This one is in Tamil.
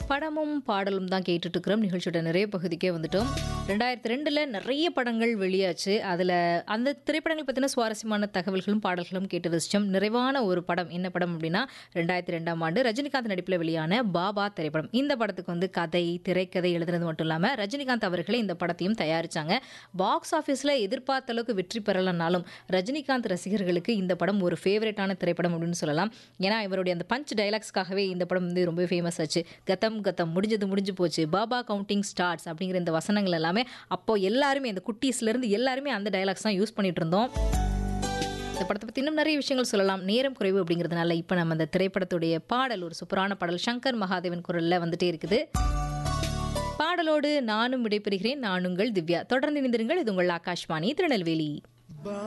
படமும் பாடலும் தான் கேட்டுட்டு இருக்கிறோம் நிகழ்ச்சியோட நிறைய பகுதிக்கே வந்துட்டோம் ரெண்டாயிரத்தி ரெண்டில் நிறைய படங்கள் வெளியாச்சு அதில் அந்த திரைப்படங்கள் பற்றின சுவாரஸ்யமான தகவல்களும் பாடல்களும் கேட்டு ரசித்தோம் நிறைவான ஒரு படம் என்ன படம் அப்படின்னா ரெண்டாயிரத்தி ரெண்டாம் ஆண்டு ரஜினிகாந்த் நடிப்பில் வெளியான பாபா திரைப்படம் இந்த படத்துக்கு வந்து கதை திரைக்கதை எழுதுனது மட்டும் இல்லாமல் ரஜினிகாந்த் அவர்களே இந்த படத்தையும் தயாரித்தாங்க பாக்ஸ் ஆஃபீஸில் எதிர்பார்த்த அளவுக்கு வெற்றி பெறலனாலும் ரஜினிகாந்த் ரசிகர்களுக்கு இந்த படம் ஒரு ஃபேவரட்டான திரைப்படம் அப்படின்னு சொல்லலாம் ஏன்னா இவருடைய அந்த பஞ்ச் டைலாக்ஸ்க்காகவே இந்த படம் வந்து ரொம்ப ஃபேமஸ் ஆச்சு கதம் கதம் முடிஞ்சது முடிஞ்சு போச்சு பாபா கவுண்டிங் ஸ்டார்ட்ஸ் அப்படிங்கிற இந்த வசனங்கள் எல்லாமே அப்போ எல்லாருமே இந்த குட்டீஸ்லேருந்து எல்லாருமே அந்த டைலாக்ஸ் தான் யூஸ் பண்ணிட்டு இருந்தோம் இந்த படத்தை பற்றி இன்னும் நிறைய விஷயங்கள் சொல்லலாம் நேரம் குறைவு அப்படிங்கிறதுனால இப்போ நம்ம அந்த திரைப்படத்துடைய பாடல் ஒரு சூப்பரான பாடல் சங்கர் மகாதேவன் குரலில் வந்துட்டே இருக்குது பாடலோடு நானும் விடைபெறுகிறேன் நான் உங்கள் திவ்யா தொடர்ந்து இணைந்திருங்கள் இது உங்கள் ஆகாஷ்வாணி திருநெல்வேலி